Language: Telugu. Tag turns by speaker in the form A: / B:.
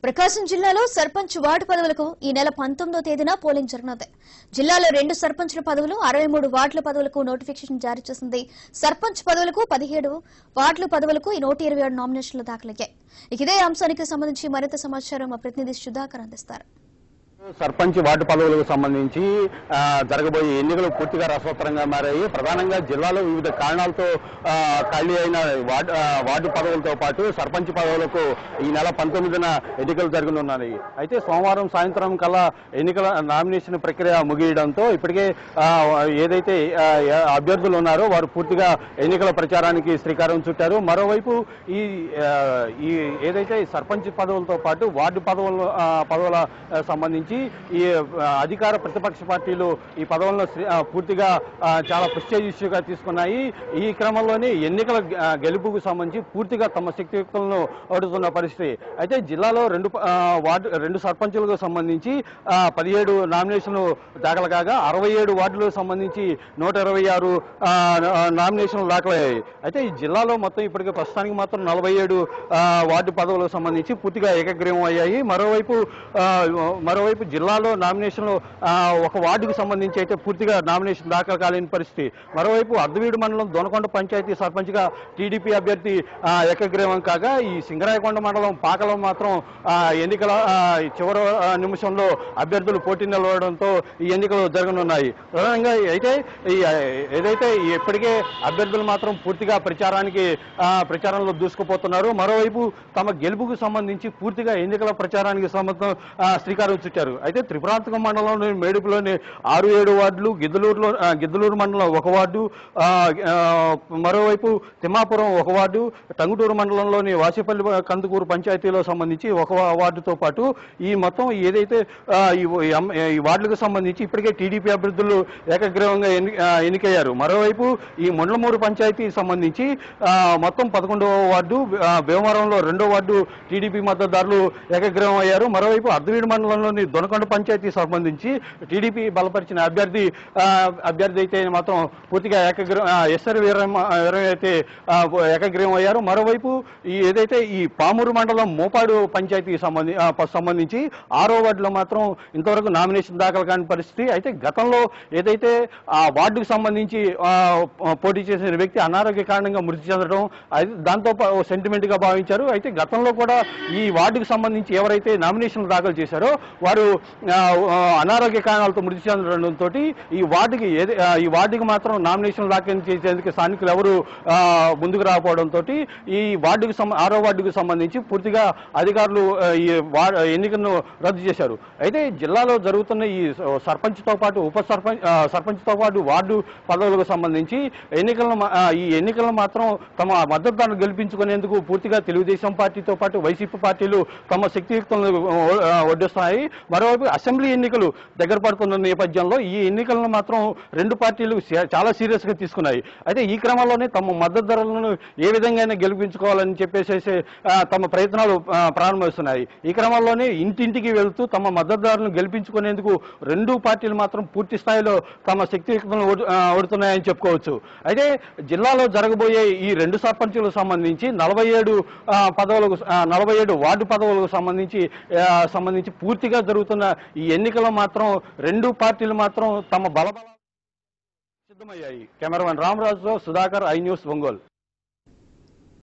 A: ప్రకాశం జిల్లాలో సర్పంచ్ వార్డు పదవులకు ఈ నెల పంతొమ్మిదో తేదీన పోలింగ్ జరగనుంది జిల్లాలో రెండు సర్పంచ్ల పదవులు అరవై మూడు వార్డుల పదవులకు నోటిఫికేషన్ జారీ చేసింది సర్పంచ్ పదవులకు పదిహేడు వార్డుల పదవులకు ఈ నూట ఇరవై ఏడు నామినేషన్లు దాఖలయ్యాయి ఇక ఇదే అంశానికి సంబంధించి మరింత సమాచారం మా ప్రతినిధి సుధాకర్ అందిస్తారు
B: సర్పంచ్ వార్డు పదవులకు సంబంధించి ఆ, జరగబోయే ఎన్నికలు పూర్తిగా రసవత్తరంగా మారాయి ప్రధానంగా జిల్లాలో వివిధ కారణాలతో ఆ, ఖాళీ అయిన వార్డు ఆ, వార్డు పదవులతో పాటు సర్పంచ్ పదవులకు ఈ నెల పంతొమ్మిదిన ఎన్నికలు జరగనున్నాయి అయితే సోమవారం సాయంత్రం కల్లా ఎన్నికల నామినేషన్ ప్రక్రియ ముగియడంతో ఇప్పటికే ఆ, ఏదైతే ఆ, అభ్యర్థులు ఉన్నారో వారు పూర్తిగా ఎన్నికల ప్రచారానికి శ్రీకారం చుట్టారు మరోవైపు ఈ ఆ, ఈ ఏదైతే సర్పంచ్ పదవులతో పాటు వార్డు పదవుల ఆ, పదవుల ఆ, సంబంధించి ఈ ఆ, అధికార ప్రతిపక్ష పార్టీలు ఈ పదవులను శ్రీ- ఆ, పూర్తిగా ఆ, చాలా ప్రెస్టేజ్ ఇష్యూగా తీసుకున్నాయి ఈ క్రమంలోనే ఎన్నికల ఆ, గెలుపుకు సంబంధించి పూర్తిగా తమ శక్తియుక్తులను ఓడుతున్న పరిస్థితి అయితే జిల్లాలో రెండు ప- ఆ, వార్డు రెండు సర్పంచులకు సంబంధించి ఆ, పదిహేడు నామినేషన్లు దాఖలు కాగా అరవై ఏడు వార్డులకు సంబంధించి నూట ఇరవై ఆరు ఆ, ఆ, నామినేషన్లు దాఖలయ్యాయి అయితే ఈ జిల్లాలో మొత్తం ఇప్పటికే ప్రస్తుతానికి మాత్రం నలభై ఏడు ఆ, వార్డు పదవులకు సంబంధించి పూర్తిగా ఏకగ్రీవం అయ్యాయి మరోవైపు ఆ, మరోవైపు జిల్లాలో నామినేషన్లు ఆ, ఒక వార్డుకు సంబంధించి అయితే పూర్తిగా నామినేషన్ దాఖలు కాలేని పరిస్థితి మరోవైపు అర్ధవీడు మండలం దొనకొండ పంచాయతీ సర్పంచ్గా టీడీపీ అభ్యర్థి ఆ, ఏకగ్రీవం కాగా ఈ సింగరాయకొండ మండలం పాకలో మాత్రం ఆ, ఎన్నికల ఆ, చివరి ఆ, నిమిషంలో అభ్యర్థులు పోటీ నిలవడంతో ఈ ఎన్నికలు జరగనున్నాయి ప్రధానంగా అయితే ఈ ఆ, ఏదైతే ఈ ఇప్పటికే అభ్యర్థులు మాత్రం పూర్తిగా ప్రచారానికి ఆ, ప్రచారంలో దూసుకుపోతున్నారు మరోవైపు తమ గెలుపుకు సంబంధించి పూర్తిగా ఎన్నికల ప్రచారానికి సంబంధం ఆ, శ్రీకారం చుట్టారు అయితే త్రిపురాంతకం మండలంలోని మేడుపులోని ఆరు ఏడు వార్డులు గిద్దలూరులో ఆ, గిద్దలూరు మండలం ఒక వార్డు ఆ, ఆ, మరోవైపు తిమ్మాపురం ఒక వార్డు టంగుటూరు మండలంలోని వాసిపల్లి కందుకూరు పంచాయతీలో సంబంధించి ఒక వా- వార్డుతో పాటు ఈ మొత్తం ఏదైతే ఆ, ఈ ఈ అమ్- ఈ వార్డులకు సంబంధించి ఇప్పటికే టీడీపీ అభ్యర్థులు ఏకగ్రీవంగా ఎన్ని ఆ, ఎన్నికయ్యారు మరోవైపు ఈ ముండ్లమూరు పంచాయతీ సంబంధించి ఆ, మొత్తం పదకొండవ వార్డు ఆ, భీమవరంలో రెండో వార్డు టీడీపీ మద్దతుదారులు ఏకగ్రీవం అయ్యారు మరోవైపు అర్ధవీడు మండలంలోని దొనకొండ పంచాయతీ సంబంధించి టీడీపీ బలపరిచిన అభ్యర్థి ఆ, అభ్యర్థి అయితే మాత్రం పూర్తిగా ఏకగ్రీవం ఎస్ఆర్ వీరమ్మ వీరయ్య అయితే ఆ, ఏకగ్రీవం అయ్యారు మరోవైపు ఈ ఏదైతే ఈ పామూరు మండలం మోపాడు పంచాయతీ సంబంధి ఆ, ప- సంబంధించి ఆరో వార్డులో మాత్రం ఇంతవరకు నామినేషన్ దాఖలు కాని పరిస్థితి అయితే గతంలో ఏదైతే ఆ వార్డుకు సంబంధించి ఆ, పోటీ చేసిన వ్యక్తి అనారోగ్య కారణంగా మృతి చెందడం అది దాంతో సెంటిమెంట్ గా భావించారు అయితే గతంలో కూడా ఈ వార్డుకు సంబంధించి ఎవరైతే నామినేషన్లు దాఖలు చేశారో వారు ఆ, ఆ, అనారోగ్య కారణాలతో మృతి చెందడంతో ఈ వార్డుకి ఏది ఆ, ఈ వార్డుకి మాత్రం నామినేషన్ దాఖలు చేసేందుకు స్థానికులు ఎవరు ఆ, ముందుకు రాకపోవడంతో ఈ వార్డుకు సంబ- ఆరో వార్డుకు సంబంధించి పూర్తిగా అధికారులు ఆ, ఈ వా- ఎన్నికలను రద్దు చేశారు అయితే జిల్లాలో జరుగుతున్న ఈ సర్పంచ్తో పాటు ఉప సర్పంచ్ ఆ, సర్పంచ్తో పాటు వార్డు పదవులకు సంబంధించి ఎన్నికలను మా- ఆ, ఈ ఎన్నికలను మాత్రం తమ మద్దతుదారులు గెలిపించుకునేందుకు పూర్తిగా తెలుగుదేశం పార్టీతో పాటు వైసీపీ పార్టీలు తమ శక్తియుక్తులను ఆ, వడ్డిస్తున్నాయి మరోవైపు అసెంబ్లీ ఎన్నికలు దగ్గర పడుతున్న నేపథ్యంలో ఈ ఎన్నికలను మాత్రం రెండు పార్టీలు సే- చాలా సీరియస్ గా తీసుకున్నాయి అయితే ఈ క్రమంలోనే తమ మద్దతుదారులను ఏ విధంగా గెలిపించుకోవాలని చెప్పేసి ఆ, తమ ప్రయత్నాలు ఆ, ప్రారంభిస్తున్నాయి ఈ క్రమంలోనే ఇంటింటికి వెళ్తూ తమ మద్దతుదారులను గెలిపించుకునేందుకు రెండు పార్టీలు మాత్రం పూర్తి స్థాయిలో తమ శక్తియుక్తులను ఒడు- ఆ, ఒడుతున్నాయని చెప్పుకోవచ్చు అయితే జిల్లాలో జరగబోయే ఈ రెండు సర్పంచులకు సంబంధించి నలభై ఏడు పదవులకు నలభై ఏడు వార్డు పదవులకు సంబంధించి ఆ, సంబంధించి పూర్తిగా జరుగుతున్న ఈ ఎన్నికలో మాత్రం రెండు పార్టీలు మాత్రం తమ బలబల సిద్ధమయ్యాయి కెమెరామెన్ రామరాజుతో సుధాకర్ ఐ న్యూస్ ఒంగోలు